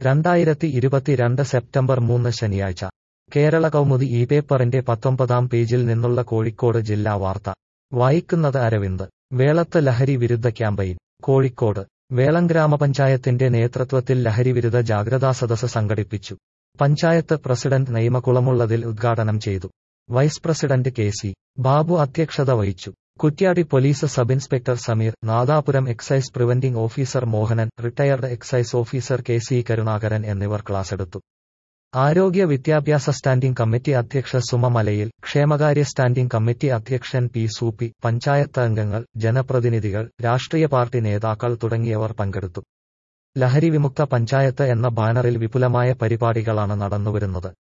രണ്ടായിരത്തി ഇരുപത്തിരണ്ട് സെപ്റ്റംബർ മൂന്ന് ശനിയാഴ്ച കേരള കൗമുദി ഈ പേപ്പറിന്റെ പത്തൊമ്പതാം പേജിൽ നിന്നുള്ള കോഴിക്കോട് ജില്ലാ വാർത്ത വായിക്കുന്നത് അരവിന്ദ് വേളത്ത് ലഹരി വിരുദ്ധ ക്യാമ്പയിൻ കോഴിക്കോട് വേളം ഗ്രാമപഞ്ചായത്തിന്റെ നേതൃത്വത്തിൽ ലഹരിവിരുദ്ധ ജാഗ്രതാ സദസ് സംഘടിപ്പിച്ചു പഞ്ചായത്ത് പ്രസിഡന്റ് നൈമകുളമുള്ളതിൽ ഉദ്ഘാടനം ചെയ്തു vice president K C Babu അധ്യക്ഷത വഹിച്ചു Kuttiady police sub inspector Sameer Nadapuram excise preventing officer Mohanan retired excise officer K C Karunakaran എന്നിവർ ക്ലാസെടുത്തു ആരോഗ്യ വിദ്യാഭ്യാസ സ്റ്റാൻഡിംഗ് കമ്മിറ്റി അധ്യക്ഷ സുമ മലയിൽ ക്ഷേമകാര്യ സ്റ്റാൻഡിംഗ് കമ്മിറ്റി അധ്യക്ഷൻ പി സൂപ്പി പഞ്ചായത്ത് അംഗങ്ങൾ ജനപ്രതിനിധികൾ രാഷ്ട്രീയ പാർട്ടി നേതാക്കൾ തുടങ്ങിയവർ പങ്കെടുത്തു ലഹരി വിമുക്ത പഞ്ചായത്ത് എന്ന ബാനറിൽ വിപുലമായ പരിപാടികളാണ് നടന്നുവരുന്നത്